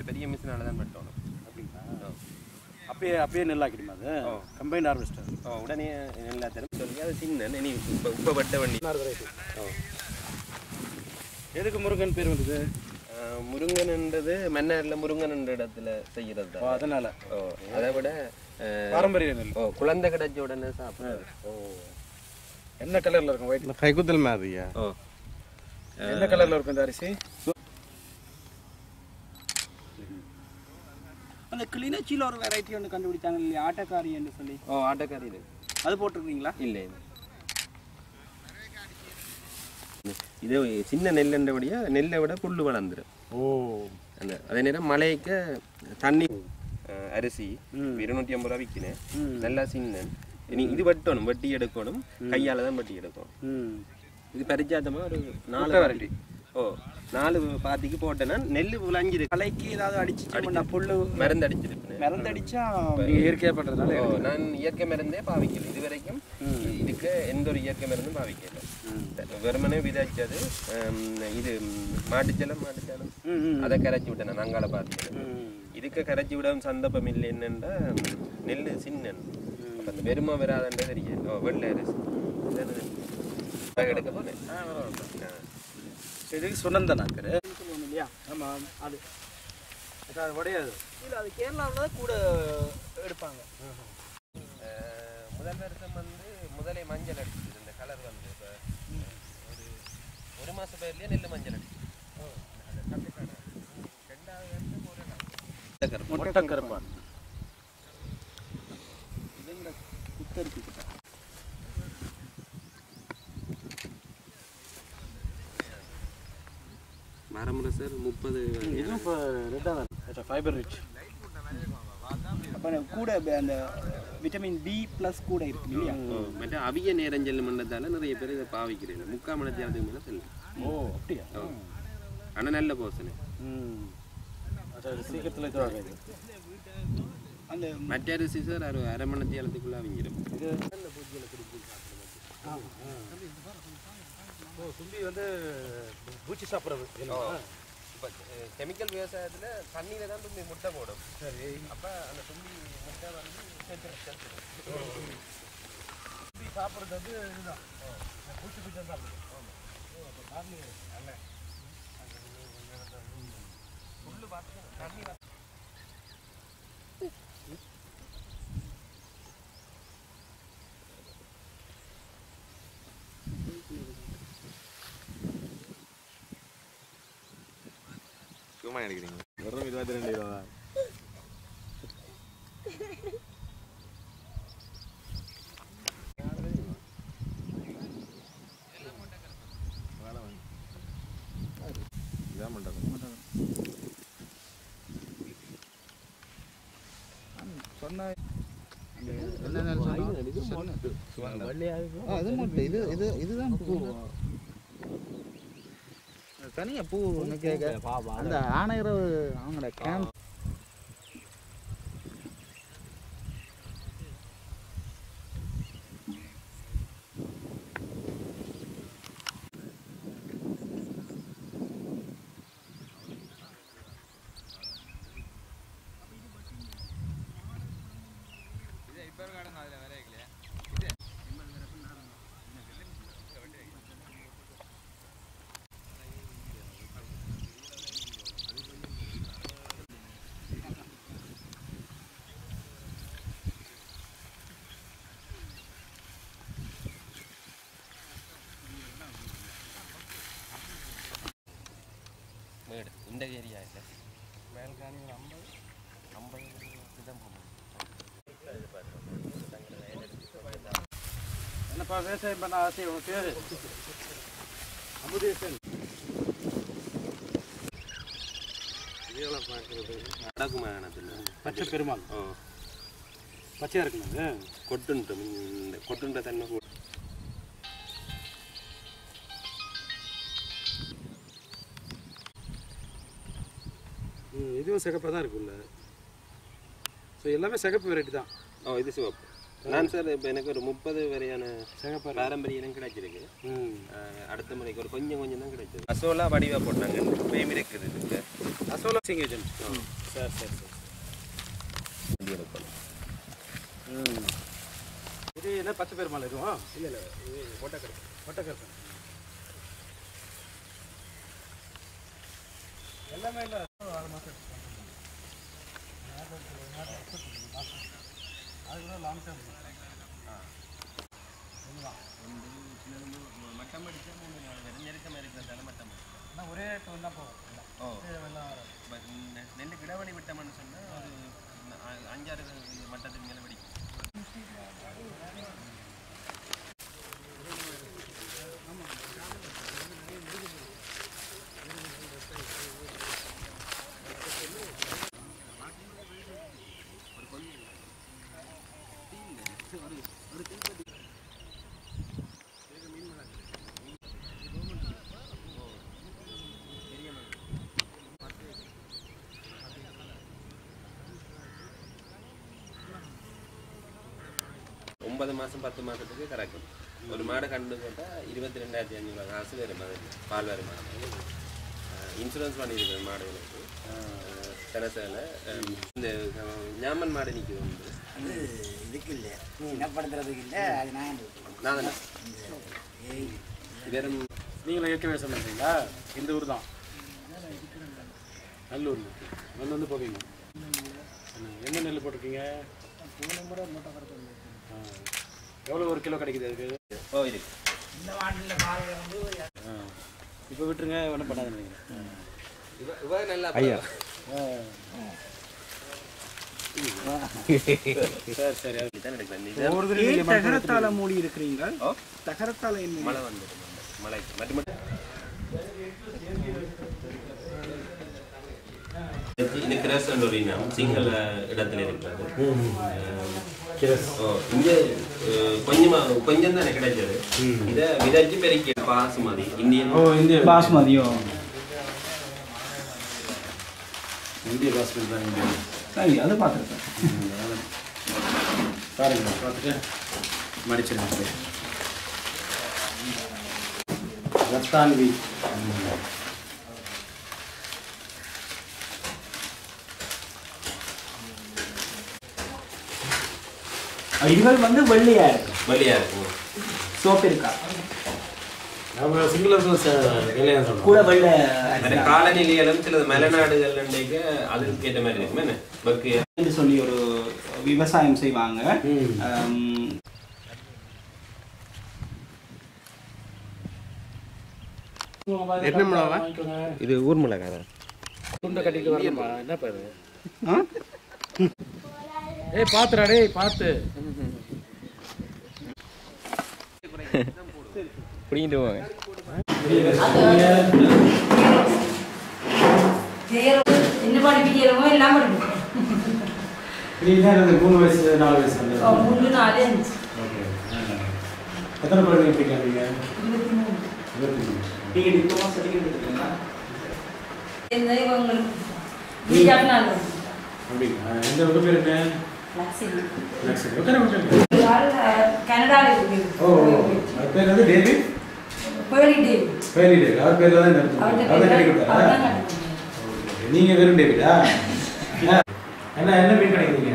பெரிய மிஷினால தான் வெட்டணும் அப்படிங்களா அப்பயே அப்பயே நெல்லாக்கிடுமா அது கம்பைன் ஹார்வெஸ்டர் ஓ உடனே எல்லா தரம் சொல்லி அது சின்ன இனி இப்போ இப்போ வெட்ட வண்டி ஓ எதுக்கு முருகன் பேர் வந்தது அஹ், முருங்கன்ன்றது மன்னார்ல முருங்கன் என்ற இடத்துல செய்கிறது ஓ, தான் அதனால ஓ அதை விட அஹ், பாரம்பரிய நெல் ஓ குழந்தை கிடைச்ச உடனே சாப்பிடுறது ஓ என்ன கலர்ல இருக்கும் ஒயிட் கைக்குத்தல் மாதிரியா ஓ என்ன கலர்ல இருக்கும் இந்த அரிசி அந்த கிளிநொச்சியில் ஒரு வெரைட்டி ஒன்று கண்டுபிடிச்சாங்க இல்லையா ஆட்டக்காரி என்று சொல்லி ஓ ஆட்டக்காரி இது அது போட்டிருக்கீங்களா இல்லை இது சின்ன நெல்லுன்றபடியா நெல்லை விட புல்லு வளர்ந்துடும் ஓ அந்த அதே நேரம் மழைக்கு தண்ணி அஹ், அரிசி இருநூற்றி ஐம்பது ரூபா விற்கினேன் நல்லா சின்னன் இனி இது வெட்டணும் வெட்டி எடுக்கணும் கையால தான் வெட்டி எடுக்கணும் ம் இது பரிச்சாத்தமா ஒரு நாலு வெரைட்டி ஓ நாலு பாத்திக்கு போட்டேன்னா நெல் விளைஞ்சிருக்கு தலைக்கு ஏதாவது அடிச்சு புல்லு மருந்து அடிச்சிருப்பேன் மறந்தடிச்சா நீங்க இயற்கையா பண்றதுனால ஓ நான் இயற்கை மருந்தே பாவிக்கல இது வரைக்கும் இதுக்கு எந்த ஒரு இயற்கை மருந்தும் பாவிக்கல வெறுமனே விதைச்சது ஹம், இது மாட்டுச்சலம் மாட்டுச்சலம் ம், ம். அதை கரைச்சி விட்டேன் நான் அங்கால பார்த்து இதுக்கு கரைச்சி விட சந்தர்ப்பம் இல்லை என்னென்னா நெல் சின்னன் அப்ப அந்த வெறுமை வராதுன்றே தெரியும் ஓ வெள்ளை அரிசி இதானே? அதை எடுக்க போனேன் இதுக்கு சுனந்தனாக்கரு சொல்லுவோம் இல்லையா ஆமா அது அது உடையாது இல்லை அது கேரளாவில் தான் கூட எடுப்பாங்க அஹ், முதல் வருஷம் வந்து முதலே மஞ்சள் அடிச்சது இந்த கலர் வந்து இப்போ ஒரு ஒரு மாசம் பேர்லயே நெல் மஞ்சள் அடிச்சு ரெண்டாவது வருஷம் ஒரு நாள் மொட்டை கருப்பான் குத்தரிப்பு மரமுறை சார் முப்பது இதுவும் இப்போ ரெட்டாக தான் ஃபைபர் ரிச் அப்போ கூட ப- அந்த விட்டமின் பி ப்ளஸ் கூட இருக்கு இல்லையா மற்ற அவிய நேரஞ்சல் மண்டத்தால நிறைய பேர் இதை பாவிக்கிறேன் முக்கால் மணி நேரத்துக்கு மேலே செல்லும் ஓ அப்படியா ஆனா நல்ல போசனை ம் அது சீக்கிரத்தில் இதுவாகாது அந்த மற்ற அரிசி சார் ஒரு அரை மணி நேரத்துக்குள்ள அவிங்கிடும் இது ஓ தும்பி வந்து பூச்சி சாப்பிட்றது இப்போ கெமிக்கல் விவசாயத்துல தண்ணியில தான் தும்பி முட்டை போடும் சரி அப்ப அந்த தும்பி முட்டை வந்து செத்துரும் செத்துரும் தும்பி சாப்பிட்றது வந்து இதுதான் பூச்சி பூச்சி தான் சாப்பிடுது புல்லு பார்த்து தண்ணி வ- சும்மா எடுக்கிறீங்க வெறும் இருபத்தி ரெண்டு ரூபா இதான் பண்ணுறது சொன்ன அது மட்டும் இது இது இதுதான் பூ தனியா பூ ஒன்று கேட்க அந்த ஆணையரவு அவங்களோட கேம்ப் மேடு இந்த ஏரியா இல்லை மேல்காணி ஐம்பது ஐம்பது இதுதான் போகணும் என்னப்பா விவசாயம் பண்ண ஆசை உன் பேர் அமுதேசன் வடக்கு மாகாணத்தில் பச்சை பெருமாள் ஓ பச்சையாக இருக்குங்க கொட்டுன்ட்டு இந்த கொட்டுன்ற தன்மை கூட ம் இதுவும் சிகப்பாக தான் இருக்குல்ல ஸோ எல்லாமே சிகப்பு வெரைட்டி தான் ஓ இது சிவப்பு நான் சார் இப்போ எனக்கு ஒரு முப்பது வரையான பாரம்பரிய இனம் கிடைச்சிருக்கு ம் அஹ் அடுத்த முறைக்கு ஒரு கொஞ்சம் கொஞ்சம் தான் கிடைச்சது அசோலா வடிவா போட்டாங்க இப்பயும் இருக்குது இதுக்கு அசோலா சிங் ஏஜென்ட் சரி சரி சரி ம் இது என்ன பச்சை பேர் மாலை இதுவும் இல்லை இல்லை இது ஒட்டக்கரை ஒட்டக்கரை எல்லாமே இல்லை ஆறு மாதம் அதுக்கு லாங் டேர்ம் மட்டம் அடிச்சா மூணு நாலு பேர் நெருக்கமாக இருக்கிறதால மட்டம் ஆனால் ஒரே டோன் தான் போகும் ஓ பட் நெல்லு கிடவடி விட்டோம்னு சொன்னால் ஒரு அ- அஞ்சாறு மட்டத்துக்கு மேலே வெடிக்கும் ஒன்பது மாதம் பத்து மாதத்துக்கு கறக்கும் ஒரு மாடு கண்டு போட்டால் இருபத்தி ரெண்டாயிரத்தி ஐநூறு காசு வரும் அது பால் வருமானம் இன்சூரன்ஸ் பண்ணியிருக்கேன் மாடுகளுக்கு தினசேல இந்த அஹ், ஞாமன் மாடு நிற்குது வந்து இதுக்கு இல்லை இனப்படுத்துறதுக்கு இல்லை அது நான் நான் தானே வெறும் நீங்களும் ஏற்கனவே சொன்னீங்களா இந்த ஊர் தான் நல்லூர் வந்து வந்து போவீங்க ம், என்ன நெல் போட்டிருக்கீங்க ஆ. எவ்வளோ ஒரு கிலோ கிடைக்குது அதுக்கு ஓ இருக்கு இப்போ விட்டுருங்க ஒன்றும் பண்ணாது நினைக்கிறேன் இவ இவ நல்லா ஐயா சரி சரி அது தான் எடுக்கிறேன் இது ஒரு ஏன் தகரத்தால மூடி இருக்கிறீங்க ஓ தகரத்தால என்ன மழை வந்துடும் மழை மட்டும் மட்டும் இது கிரஸ் ஒரு இனம் சிங்கள இடத்துல இருக்கிறது ஓ இங்க அஹ், கொஞ்சமா கொஞ்சம் தான் கிடைச்சது இதை விதைச்சு பெருக்கி பாசுமதி இந்தியன் இந்திய பாஸ்மதியோ இந்திய பாஸ்போர்ட் தான் இந்தியா சரி அது பார்த்துருக்கேன் பாருங்க பார்த்துட்டு மடிச்சிருங்க அப்படியே ரத்தான்வி இதுகள் வந்து வெள்ளையா இருக்கு வழியா இருக்கும் சோப்பு இருக்கா நம்ம சிங்களர்கள் வேலையாக சொல்கிறோம் கூட வெள்ளை அந்த காலநிலையிலும் சிலது மலைநாடுகள் அதுக்கு ஏற்ற மாதிரி இருக்கும் என்ன பக்கு என்று சொல்லி ஒரு விவசாயம் செய்வாங்க ம். ஆம், என்ன மிளகா இது ஊர் மிளகா தான் துண்டை கட்டிட்டு வரணுமா என்ன பேரு ஆ? ஏய் பாத்துடா டேய் பாத்து பிடிங்கிட்டு போவாங்க என்ன படிக்கிறோமோ எல்லாம் படிக்கிறோம் மூணு வயசு நாலு வயசு அந்த மூணு நாலு அஞ்சு ஓகே எத்தனை பேர் இருப்பீங்க நீங்க இருபத்தி மூணு இருபத்தி மூணு நீங்க டிப்ளமா சர்டிஃபிகேட் எடுத்துக்கீங்களா இந்த இவங்களுக்கு பிஜாப் நாள் அப்படிங்களா எந்த உங்க பேர் என்ன லக்ஸரி லக்ஷ்மி எத்தனை வருஷம் கனடாவில் இருக்கு ஓ ஓ. அது பேர் வந்து டேவிட் பேரி டேவி பேரி டேவிட் அவர் பேர்ல தான் நடத்துங்க அவர்கிட்ட அவர் கட்டி பேர் கொடுத்தாரா அவர் தான் கட்டுவாங்க. ஓகே. நீங்க வெறும் டேவிடா என்ன என்ன மீன் கிடைக்கிறீங்க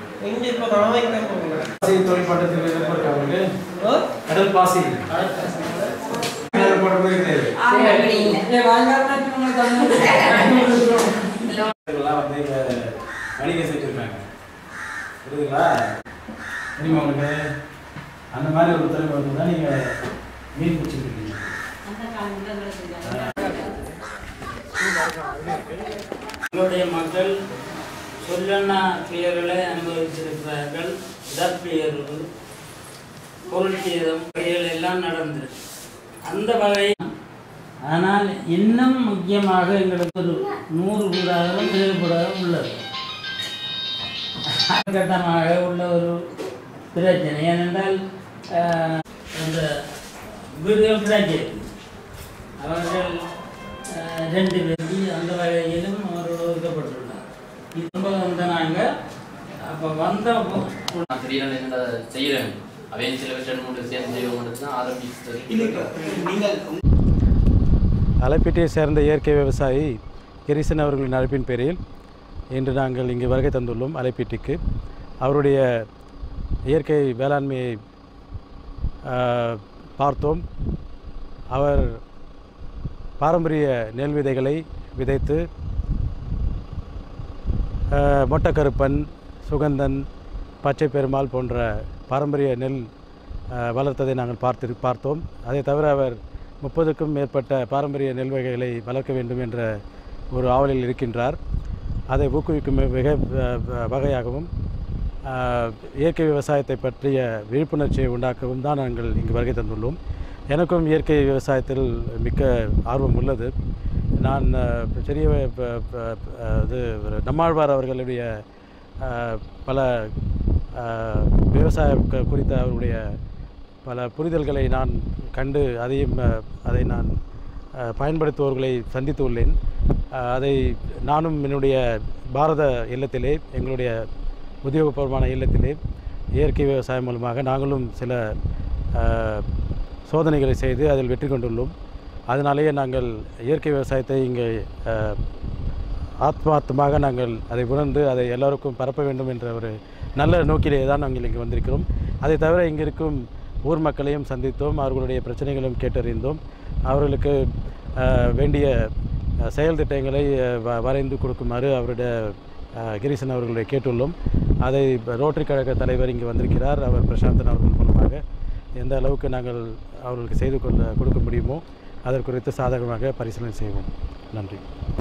பாசி தொழில் பட்டத்தில் இருக்கா உங்களுக்கு கடல் பாசி கடல் போட்ட மாதிரி கிடையாது ஆமா, அப்படி இல்லை. வாங்காதான் இவங்க தமிழ். இதெல்லாம் வந்து இங்க வணிகம் செஞ்சுருக்காங்க புரியுதுங்களா தெரியுமா உங்களுக்கு அந்த மாதிரி ஒரு திறமை வந்து தான் நீங்க மீன் பிடிச்சிருக்கீங்க அந்த காலத்துல எங்களை செஞ்சாங்க. எங்களுடைய மக்கள் சொல்லண்ணா பெயர்களை அனுபவித்திருக்கிறார்கள் இடப்பெயர்வு பொருட்சேதம் வகைகள் எல்லாம் நடந்தது அந்த வகையில் ஆனால் இன்னும் முக்கியமாக எங்களுக்கு ஒரு நூறு வீடாகவும் தேவைப்படாத உள்ளது கட்டமாக உள்ள ஒரு பிரச்சனை ஏனென்றால் ஆஹ், அந்த வீடுகள் பிரச்சனை அவர்கள் அஹ், ரெண்டு பேருக்கு அந்த வகையிலும் அவரோடு ஒதுக்கப்பட்டுள்ளார் இது ரொம்ப வந்து நாங்கள் அப்போ வந்த நான் திடீர்னு என்ன செய்கிறேன் அவையும் சில விஷயம் மூணு சேர்ந்து செய்வோம் தான் ஆரம்பிச்சது நீங்கள் அலைப்பீட்டியை சேர்ந்த இயற்கை விவசாயி கிரிசன் அவர்களின் அழைப்பின் பேரில் இன்று நாங்கள் இங்கு வருகை தந்துள்ளோம் அலைப்பீட்டிக்கு அவருடைய இயற்கை வேளாண்மையை ஆ, பார்த்தோம் அவர் பாரம்பரிய நெல் விதைகளை விதைத்து ஆ, மொட்டக்கருப்பன் சுகந்தன் பச்சை பெருமாள் போன்ற பாரம்பரிய நெல் ஆ, வளர்த்ததை நாங்கள் பார்த்து பார்த்தோம் அதை தவிர அவர் முப்பதுக்கும் மேற்பட்ட பாரம்பரிய நெல் வகைகளை வளர்க்க வேண்டும் என்ற ஒரு ஆவலில் இருக்கின்றார் அதை ஊக்குவிக்கும் மிக வ- வகையாகவும் ஆ, இயற்கை விவசாயத்தை பற்றிய விழிப்புணர்ச்சியை உண்டாக்கவும் தான் நாங்கள் இங்கு வருகை தந்துள்ளோம் எனக்கும் இயற்கை விவசாயத்தில் மிக்க ஆர்வம் உள்ளது நான் ஆ, பெரிய ப- ப- ப- இது ஒரு நம்மாழ்வார் அவர்களுடைய ஆ, பல ஆ, விவசாய க- குறித்த அவருடைய பல புரிதல்களை நான் கண்டு அதையும் ஆ, அதை நான் ஆ, பயன்படுத்துபவர்களை சந்தித்து உள்ளேன் ஆ, அதை நானும் என்னுடைய பாரத இல்லத்திலே எங்களுடைய உத்தியோகபூர்வமான இல்லத்திலே இயற்கை விவசாயம் மூலமாக நாங்களும் சில ஆ, சோதனைகளை செய்து அதில் வெற்றி கொண்டுள்ளோம் அதனாலேயே நாங்கள் இயற்கை விவசாயத்தை இங்கே ஆ, ஆத்மார்த்தமாக நாங்கள் அதை உணர்ந்து அதை எல்லோருக்கும் பரப்ப வேண்டும் என்ற ஒரு நல்ல நோக்கிலே தான் நாங்கள் இங்கு வந்திருக்கிறோம் அதை தவிர இங்கே இருக்கும் ஊர் மக்களையும் சந்தித்தோம் அவர்களுடைய பிரச்சனைகளும் கேட்டறிந்தோம் அவர்களுக்கு ஆஹ், வேண்டிய ஆஹ், செயல் திட்டங்களை ஆஹ், வ- வரைந்து கொடுக்குமாறு அவருடைய ஆஹ், கிரீசன் அவர்களை கேட்டுள்ளோம் அதை ரோட்டரி கழக தலைவர் இங்கு வந்திருக்கிறார் அவர் பிரசாந்தன் அவர்கள் மூலமாக எந்த அளவுக்கு நாங்கள் அவர்களுக்கு செய்து கொள்ள கொடுக்க முடியுமோ அதற்குறித்து சாதகமாக பரிசீலனை செய்வோம் நன்றி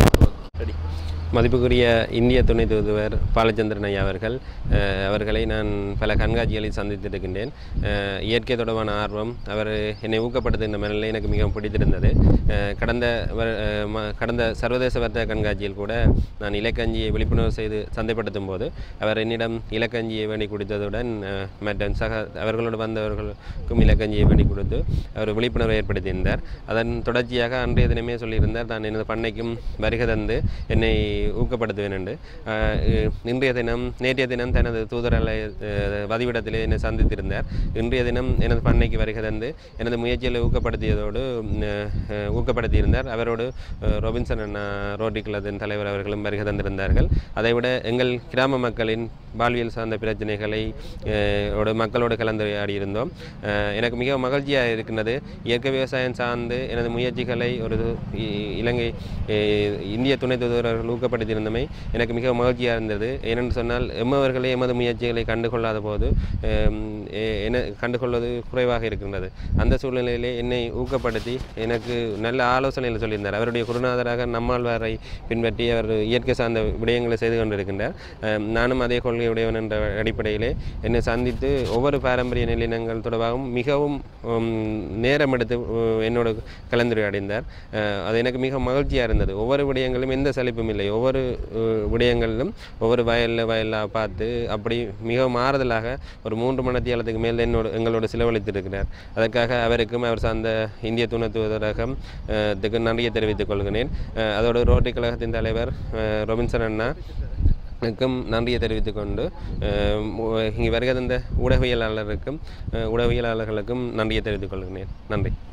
மதிப்புக்குரிய இந்திய துணை தூதுவர் பாலச்சந்திரன் ஐயா அவர்கள் அஹ், அவர்களை நான் பல கண்காட்சிகளில் சந்தித்திருக்கின்றேன் அஹ், இயற்கை தொடர்பான ஆர்வம் அவர் என்னை ஊக்கப்படுத்துகின்ற மனநிலை எனக்கு மிகவும் பிடித்திருந்தது அஹ், கடந்த வ- அஹ், ம- கடந்த சர்வதேச வர்த்தக கண்காட்சியில் கூட நான் இலக்கஞ்சியை விழிப்புணர்வு செய்து சந்தைப்படுத்தும் போது அவர் என்னிடம் இலக்கஞ்சியை வேண்டி கொடுத்ததுடன் அஹ், மற்ற சக அவர்களோடு வந்தவர்களுக்கும் இலக்கஞ்சியை வேண்டி கொடுத்து அவர் விழிப்புணர்வை ஏற்படுத்தியிருந்தார் அதன் தொடர்ச்சியாக அன்றைய தினமே சொல்லியிருந்தார் நான் எனது பண்ணைக்கும் வருகை தந்து என்னை ஊக்கப்படுத்துவேன் என்று அஹ், இ- இன்றைய தினம் நேற்றைய தினம் தனது தூதரலை அஹ், வதிவிடத்திலே என்னை சந்தித்திருந்தார் இன்றைய தினம் எனது பண்ணைக்கு வருகை தந்து எனது முயற்சிகளை ஊக்கப்படுத்தியதோடு அஹ், அஹ், ஊக்கப்படுத்தியிருந்தார் அவரோடு அஹ், ரொபின்சன் அண்ணா ரோட்டரி கிளத்தின் தலைவர் அவர்களும் வருகை தந்திருந்தார்கள் அதைவிட எங்கள் கிராம மக்களின் வாழ்வியல் சார்ந்த பிரச்சனைகளை அஹ், ஓடு மக்களோடு கலந்துரையாடி இருந்தோம் அஹ், எனக்கு மிக மகிழ்ச்சியாக இருக்கின்றது இயற்கை விவசாயம் சார்ந்து எனது முயற்சிகளை ஒரு இ- இலங்கை அஹ், இந்திய துணை தூதரர்கள் ஊக்கப்படுத்தியிருந்தமை எனக்கு மிக மகிழ்ச்சியாக இருந்தது ஏனென்று சொன்னால் எம்மவர்களே எமது முயற்சிகளை கண்டுகொள்ளாத போது அஹ், எ- என கண்டுகொள்வது குறைவாக இருக்கின்றது அந்த சூழ்நிலையிலே என்னை ஊக்கப்படுத்தி எனக்கு நல்ல ஆலோசனைகள் சொல்லியிருந்தார் அவருடைய குருநாதராக நம்மாழ்வாரை பின்பற்றி அவர் இயற்கை சார்ந்த விடயங்களை செய்து கொண்டிருக்கின்றார் அஹ், நானும் அதே கொள்கையுடையவன் என்ற அடிப்படையிலே என்னை சந்தித்து ஒவ்வொரு பாரம்பரிய நிலையினங்கள் தொடர்பாகவும் மிகவும் உம், நேரம் எடுத்து உ- என்னோடு கலந்துரையாடினார் அஹ், அது எனக்கு மிக மகிழ்ச்சியாக இருந்தது ஒவ்வொரு விடயங்களும் எந்த சலிப்பும் இல்லை ஒவ்வொரு அஹ், விடயங்களிலும் ஒவ்வொரு வயலில் வயலாக பார்த்து அப்படி மிகவும் மாறுதலாக ஒரு மூன்று மணத்தியாலத்துக்கு மேல் என்னோட எங்களோட செலவழித்திருக்கிறார் அதற்காக அவருக்கும் அவர் சார்ந்த இந்திய துணை தூதரகம் அஹ், த்துக்கு நன்றியை தெரிவித்துக் கொள்கிறேன் அஹ், அதோடு ரோட்டரி கழகத்தின் தலைவர் அஹ், ரொபின்சன் அண்ணா க்கும் நன்றியை தெரிவித்துக் கொண்டு அஹ், இங்கு வருகை தந்த ஊடகவியலாளருக்கும் அஹ், ஊடகவியலாளர்களுக்கும் நன்றியை தெரிவித்துக் கொள்கிறேன் நன்றி